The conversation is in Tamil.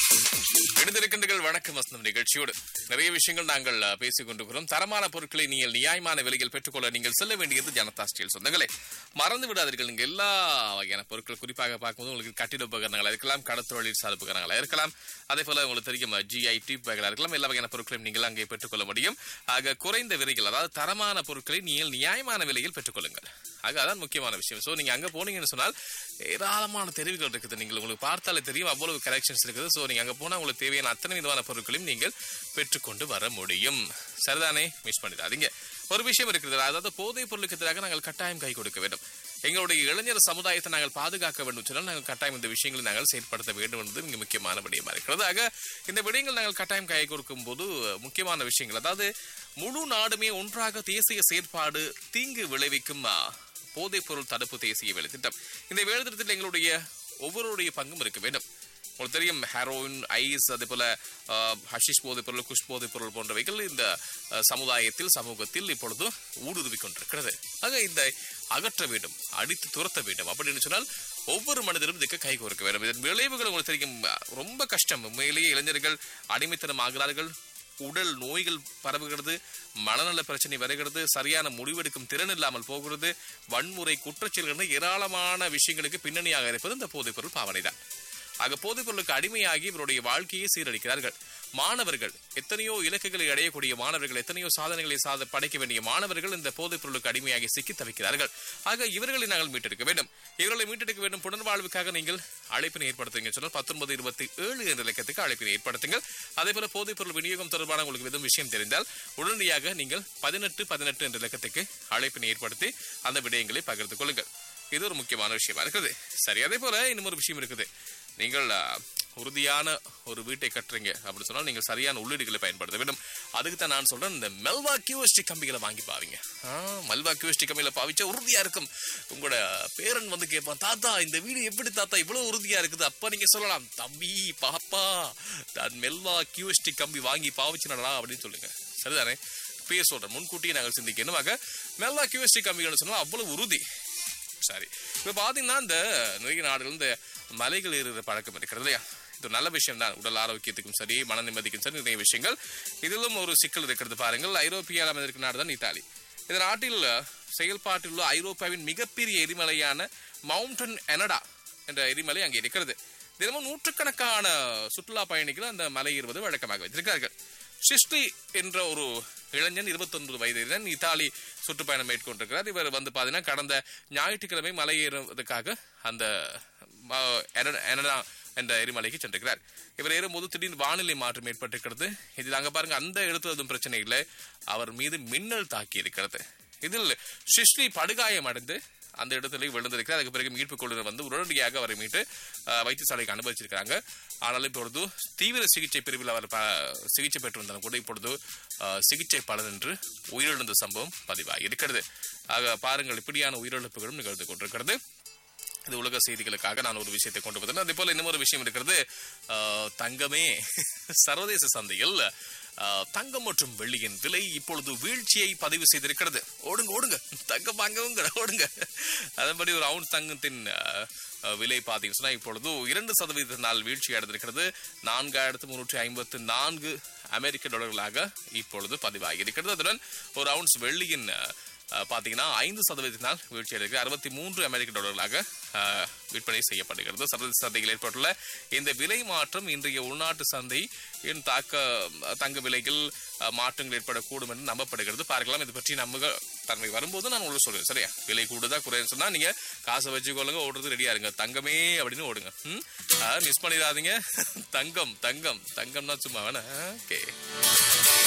இணைந்திருக்கின்றீர்கள் வணக்கம் வசந்தம் நிகழ்ச்சியோடு நிறைய விஷயங்கள் நாங்கள் அஹ், பேசிக் கொண்டிருக்கிறோம் தரமான பொருட்களை நீங்கள் நியாயமான விலையில் பெற்றுக்கொள்ள நீங்கள் செல்ல வேண்டியது ஜனதா ஸ்டீல் சொந்தங்களே மறந்து விடாதீர்கள் நீங்கள் எல்லா வகையான பொருட்கள் குறிப்பாக பார்க்கும்போது உங்களுக்கு கட்டிட உபகரணங்களா இருக்கலாம் கடத்தொழில் சார் உபகரணங்களா இருக்கலாம் அதே போல உங்களுக்கு தெரியும் ஜிஐ டிப் வகைகளா இருக்கலாம் எல்லா வகையான பொருட்களையும் நீங்கள் அங்கே பெற்றுக்கொள்ள முடியும் ஆக குறைந்த விலையில் அதாவது தரமான பொருட்களை நீங்கள் நியாயமான விலையில் பெற்றுக்கொள்ளுங்கள் ஆக அதான் முக்கியமான விஷயம் சோ நீங்க அங்க போனீங்கன்னு சொன்னால் ஏராளமான தெரிவுகள் இருக்குது நீங்கள் உங்களுக்கு பார்த்தாலே தெரியும் அவ்வளவு கலெக்ஷன்ஸ் இருக்குது சோ நீங்க அங்க போனா உங்களுக்கு தேவையான அத்தனை விதமான பொருட்களையும் நீங்கள் பெற்றுக்கொண்டு வர முடியும் சரிதானே மிஸ் பண்ணிடாதீங்க ஒரு விஷயம் இருக்குது அதாவது போதைப் பொருளுக்கு எதிராக நாங்கள் கட்டாயம் கை கொடுக்க வேண்டும் எங்களுடைய இளைஞர் சமுதாயத்தை நாங்கள் பாதுகாக்க வேண்டும் சொன்னால் நாங்கள் கட்டாயம் இந்த விஷயங்களை நாங்கள் செயற்படுத்த வேண்டும் என்பது மிக முக்கியமான விடயமா இருக்கிறது ஆக இந்த விடயங்கள் நாங்கள் கட்டாயம் கை கொடுக்கும் போது முக்கியமான விஷயங்கள் அதாவது முழு நாடுமே ஒன்றாக தேசிய செயற்பாடு தீங்கு விளைவிக்கும் ஆ, போதைப் பொருள் தடுப்பு தேசிய வேலை திட்டம் இந்த வேலை திட்டத்தில் எங்களுடைய ஒவ்வொருடைய பங்கும் இருக்க வேண்டும் உங்களுக்கு தெரியும் ஹெரோயின் ஐஸ் அதே போல ஆஹ், ஹஷிஷ் போதைப் பொருள் குஷ் போதைப் பொருள் போன்றவைகள் இந்த ஆஹ், சமுதாயத்தில் சமூகத்தில் இப்பொழுது ஊடுருவி கொண்டிருக்கிறது ஆக இந்த அகற்ற வேண்டும் அடித்து துரத்த வேண்டும் அப்படின்னு சொன்னால் ஒவ்வொரு மனிதரும் இதுக்கு கை கோர்க்க வேண்டும் இதன் விளைவுகள் உங்களுக்கு தெரியும் ஆஹ், ரொம்ப கஷ்டம் உண்மையிலேயே இளைஞர்கள் அடிமைத்தனம் ஆகிறார்கள் உடல் நோய்கள் பரவுகிறது மனநல பிரச்சனை வருகிறது சரியான முடிவெடுக்கும் திறன் இல்லாமல் போகிறது வன்முறை குற்றச்செயல்கள் ஏராளமான விஷயங்களுக்கு பின்னணியாக இருப்பது இந்த போதைப்பொருள் பாவனை தான் ஆக போதைப்பொருளுக்கு அடிமையாகி இவருடைய வாழ்க்கையை சீரழிக்கிறார்கள் மாணவர்கள் எத்தனையோ இலக்குகளை அடையக்கூடிய மாணவர்கள் எத்தனையோ சாதனைகளை சாத படைக்க வேண்டிய மாணவர்கள் இந்த போதைப் பொருளுக்கு அடிமையாகி சிக்கி தவிக்கிறார்கள் ஆக இவர்களை நாங்கள் மீட்டெடுக்க வேண்டும் இவர்களை மீட்டெடுக்க வேண்டும் புனர்வாழ்வுக்காக நீங்கள் அழைப்பினை ஏற்படுத்துங்க சொன்னால் பத்தொன்பது இருபத்தி ஏழு என்ற இலக்கத்துக்கு அழைப்பினை ஏற்படுத்துங்கள் அதே போல போதைப் பொருள் விநியோகம் தொடர்பான உங்களுக்கு எதுவும் விஷயம் தெரிந்தால் உடனடியாக நீங்கள் பதினெட்டு பதினெட்டு என்ற இலக்கத்துக்கு அழைப்பினை ஏற்படுத்தி அந்த விடயங்களை பகிர்ந்து கொள்ளுங்கள் இது ஒரு முக்கியமான விஷயமா இருக்குது சரி அதே போல இன்னும் ஒரு விஷயம் இருக்குது நீங்கள் ஆ, உறுதியான ஒரு வீட்டை கட்டுறீங்க அப்படின்னு சொன்னால் நீங்கள் சரியான உள்ளீடுகளை பயன்படுத்த வேண்டும் அதுக்கு தான் நான் சொல்றேன் இந்த மெல்வா கியூஎஸ்டி கம்பிகளை வாங்கி பாருங்க ஆ, மெல்வா கியூஎஸ்டி கம்பியில பாவிச்சா உறுதியா இருக்கும் உங்களோட பேரன் வந்து கேட்பான் தாத்தா இந்த வீடு எப்படி தாத்தா இவ்வளவு உறுதியா இருக்குது அப்ப நீங்க சொல்லலாம் தம்பி பாப்பா நான் மெல்வா கியூஎஸ்டி கம்பி வாங்கி பாவிச்சுனடா அப்படின்னு சொல்லுங்க சரிதானே பேர் சொல்றேன் முன்கூட்டியே நாங்கள் சிந்திக்கணும் ஆக மெல்வா கியூஎஸ்டி கம்பிகள் சொன்னா அவ்வளவு உறுதி சரி இப்ப பாத்தீங்கன்னா இந்த நிறைய நாடுகள் இந்த மலைகள் ஏறுற பழக்கம் இருக்கிறது இல்லையா இது ஒரு நல்ல விஷயம் தான் உடல் ஆரோக்கியத்துக்கும் சரி மன நிம்மதிக்கும் சரி நிறைய விஷயங்கள் இதிலும் ஒரு சிக்கல் இருக்கிறது பாருங்கள் ஐரோப்பியாவில் அமைந்திருக்கும் நாடு தான் இத்தாலி இந்த நாட்டில் செயல்பாட்டில் உள்ள ஐரோப்பாவின் மிகப்பெரிய எரிமலையான மவுண்டன் எனடா என்ற எரிமலை அங்கே இருக்கிறது தினமும் நூற்றுக்கணக்கான சுற்றுலா பயணிகள் அந்த மலை ஏறுவது வழக்கமாக வைத்திருக்கிறார்கள் ஷிஸ்லி என்ற ஒரு இளைஞன் 29 வயதினன் இத்தாலி சுற்றுப்பயணம் மேற்கொண்டிருக்கிறார் இவர் வந்து பாத்தீங்கன்னா கடந்த ஞாயிற்றுக்கிழமை மலை ஏறுவதற்காக அந்த ம- என- எனடா என்ற எரிமலைக்கு சென்றிருக்கிறார் இவர் ஏறும்போது திடீர்னு வானிலை மாற்றம் ஏற்பட்டிருக்கிறது இதில் அங்க பாருங்க அந்த இடத்துல எதுவும் பிரச்சனை இல்லை அவர் மீது மின்னல் தாக்கி இருக்கிறது இதில் ஷிஸ்லி படுகாயம் அடைந்து அந்த இடத்துல விழுந்திருக்கிறார் அதுக்கு பிறகு மீட்பு குழுவினர் வந்து உடனடியாக அவரை மீட்டு அஹ், வைத்தியசாலைக்கு அனுமதிச்சிருக்காங்க ஆனாலும் இப்பொழுது தீவிர சிகிச்சை பிரிவில் அவர் ப- சிகிச்சை பெற்று வந்தாலும் கூட இப்பொழுது அஹ், சிகிச்சை பலனின்றி உயிரிழந்த சம்பவம் பதிவாகி இருக்கிறது ஆக பாருங்கள் இப்படியான உயிரிழப்புகளும் நிகழ்ந்து கொண்டிருக்கிறது இது உலக செய்திகளுக்காக நான் ஒரு விஷயத்தை கொண்டு வந்தேன் அதே போல இன்னும் ஒரு விஷயம் இருக்கிறது ஆஹ், தங்கமே சர்வதேச சந்தையில் ஆஹ், தங்கம் மற்றும் வெள்ளியின் விலை இப்பொழுது வீழ்ச்சியை பதிவு செய்திருக்கிறது ஓடுங்க ஓடுங்க தங்கம் வாங்கவுங்க ஓடுங்க அதன்படி ஒரு அவுன்ஸ் தங்கத்தின் ஆஹ், ஆஹ், விலை பார்த்தீங்கன்னு சொன்னா இப்பொழுது இரண்டு சதவீதத்தினால் வீழ்ச்சி அடைந்திருக்கிறது நான்காயிரத்து முன்னூற்றி ஐம்பத்து நான்கு அமெரிக்க டாலர்களாக இப்பொழுது பதிவாகி இருக்கிறது அதுடன் ஒரு அவுன்ஸ் வெள்ளியின் ஆஹ், அஹ் பாத்தீங்கன்னா ஐந்து சதவீதத்தினால் வீழ்ச்சி அடைகிறது அறுபத்தி மூன்று அமெரிக்க டாலர்களாக அஹ், விற்பனை செய்யப்படுகிறது சர்வதேச சந்தையில் ஏற்பட்டுள்ள இந்த விலை மாற்றம் இன்றைய உள்நாட்டு சந்தை இன் தாக்க தங்க விலைகள் அஹ், மாற்றங்கள் ஏற்படக்கூடும் என்று நம்பப்படுகிறது பார்க்கலாம் இது பற்றி நம்புக தன்மை வரும்போது நான் உங்களுக்கு சொல்றேன் சரியா விலை கூடுதா குறையுன்னு சொன்னா நீங்க காசை வச்சுக்கொள்ளுங்க ஓடுறது ரெடியா இருங்க தங்கமே அப்படின்னு ஓடுங்க மிஸ் பண்ணிடாதீங்க தங்கம் தங்கம் தங்கம்னா சும்மா வேணா ஓகே